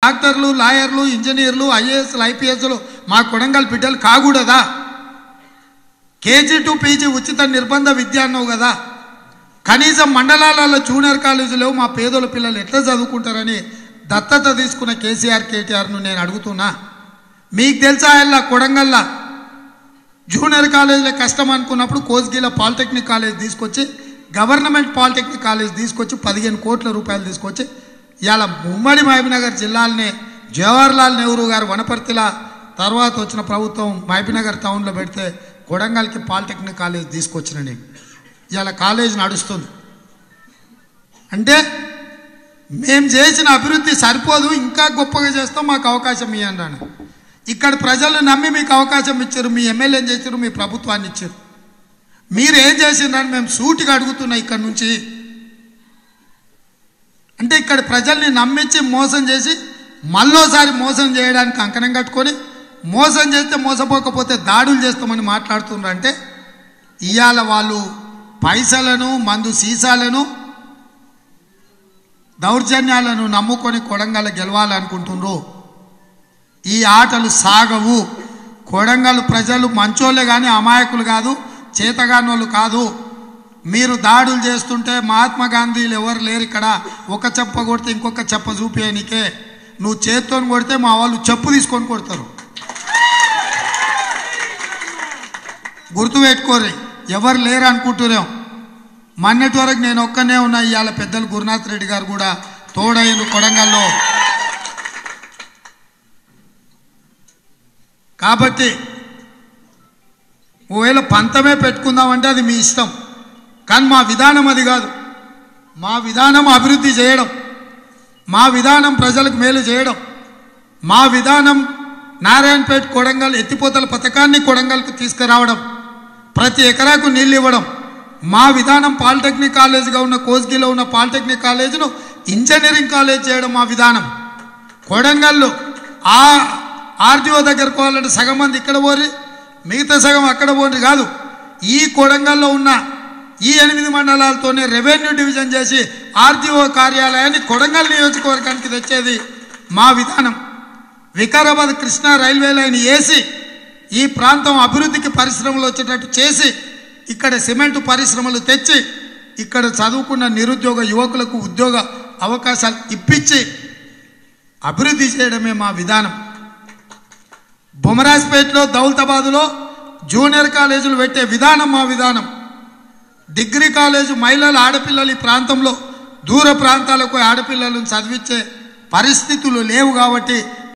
డాక్టర్లు లాయర్లు ఇంజనీర్లు ఐఏఎస్లు ఐపీఎస్లు మా కొడంగల్ బిడ్డలు కాకూడదా కేజీ టు పీజీ ఉచిత నిర్బంధ విద్య అన్నావు కదా కనీసం మండలాలలో జూనియర్ కాలేజీలో మా పేదల పిల్లలు ఎట్లా చదువుకుంటారని దత్తత తీసుకున్న కేసీఆర్ కేటీఆర్ను నేను అడుగుతున్నా మీకు తెలుసా ఇలా కొడంగల్లా జూనియర్ కాలేజీలో కష్టం అనుకున్నప్పుడు కోస్గిల పాలిటెక్నిక్ కాలేజ్ తీసుకొచ్చి గవర్నమెంట్ పాలిటెక్నిక్ కాలేజ్ తీసుకొచ్చి పదిహేను కోట్ల రూపాయలు తీసుకొచ్చి ఇవాళ ఉమ్మడి మహబీనగర్ జిల్లాలనే జవహర్లాల్ నెహ్రూ గారు వనపర్తిల తర్వాత వచ్చిన ప్రభుత్వం మహబీనగర్ టౌన్లో పెడితే కొడంగల్కి పాలిటెక్నిక్ కాలేజ్ తీసుకొచ్చిన నేను ఇవాళ కాలేజ్ నడుస్తుంది అంటే మేము చేసిన అభివృద్ధి సరిపోదు ఇంకా గొప్పగా చేస్తాం మాకు అవకాశం ఇవ్వండి అని ఇక్కడ ప్రజలు నమ్మి మీకు అవకాశం ఇచ్చారు మీ ఎమ్మెల్యేని చేశారు మీ ప్రభుత్వాన్ని ఇచ్చారు మీరు ఏం చేసిండ్రని మేము సూటిగా అడుగుతున్నా ఇక్కడ నుంచి అంటే ఇక్కడ ప్రజల్ని నమ్మించి మోసం చేసి మళ్ళోసారి మోసం చేయడానికి అంకణం కట్టుకొని మోసం చేస్తే మోసపోకపోతే దాడులు చేస్తామని మాట్లాడుతున్నారంటే ఇవాళ వాళ్ళు పైసలను మందు సీసాలను దౌర్జన్యాలను నమ్ముకొని కొడంగల్ గెలవాలనుకుంటున్నారు ఈ ఆటలు సాగవు కొడంగల్ ప్రజలు మంచోళ్ళే కానీ అమాయకులు కాదు చేతగానోళ్ళు కాదు మీరు దాడులు చేస్తుంటే మహాత్మా గాంధీలు ఎవరు లేరు ఇక్కడ ఒక చెప్ప కొడితే ఇంకొక చెప్ప చూపించనికే నువ్వు చేత్తో కొడితే మా వాళ్ళు చెప్పు తీసుకొని కొడతారు గుర్తుపెట్టుకోరు ఎవరు లేరు అనుకుంటున్నాం మొన్నటి వరకు నేను ఒక్కనే ఉన్నా ఇవాళ పెద్దలు గురునాథ్ రెడ్డి గారు కూడా తోడైంది కొడంగల్లో కాబట్టి ఒకవేళ పంతమే పెట్టుకుందామంటే అది మీ ఇష్టం కానీ మా విధానం అది కాదు మా విధానం అభివృద్ధి చేయడం మా విధానం ప్రజలకు మేలు చేయడం మా విధానం నారాయణపేట కొడంగల్ ఎత్తిపోతల పథకాన్ని కొడంగల్కు తీసుకురావడం ప్రతి ఎకరాకు నీళ్ళు ఇవ్వడం మా విధానం పాలిటెక్నిక్ కాలేజీగా ఉన్న కోస్గిలో ఉన్న పాలిటెక్నిక్ కాలేజీను ఇంజనీరింగ్ కాలేజ్ చేయడం మా విధానం కొడంగల్లో ఆ ఆర్టీఓ దగ్గర పోవాలంటే సగం మంది ఇక్కడ పోరి మిగతా సగం అక్కడ పోండి కాదు ఈ కొడంగల్లో ఉన్న ఈ ఎనిమిది మండలాలతోనే రెవెన్యూ డివిజన్ చేసి ఆర్టీఓ కార్యాలయాన్ని కొడంగల్ నియోజకవర్గానికి తెచ్చేది మా విధానం వికారాబాద్ కృష్ణా రైల్వే లైన్ వేసి ఈ ప్రాంతం అభివృద్ధికి పరిశ్రమలు వచ్చేటట్టు చేసి ఇక్కడ సిమెంట్ పరిశ్రమలు తెచ్చి ఇక్కడ చదువుకున్న నిరుద్యోగ యువకులకు ఉద్యోగ అవకాశాలు ఇప్పించి అభివృద్ధి చేయడమే మా విధానం బొమరాజ్పేటలో దౌలతాబాదులో జూనియర్ కాలేజీలు పెట్టే విధానం మా విధానం డిగ్రీ కాలేజు మహిళలు ఆడపిల్లలు ఈ ప్రాంతంలో దూర ప్రాంతాలకు ఆడపిల్లలను చదివించే పరిస్థితులు లేవు కాబట్టి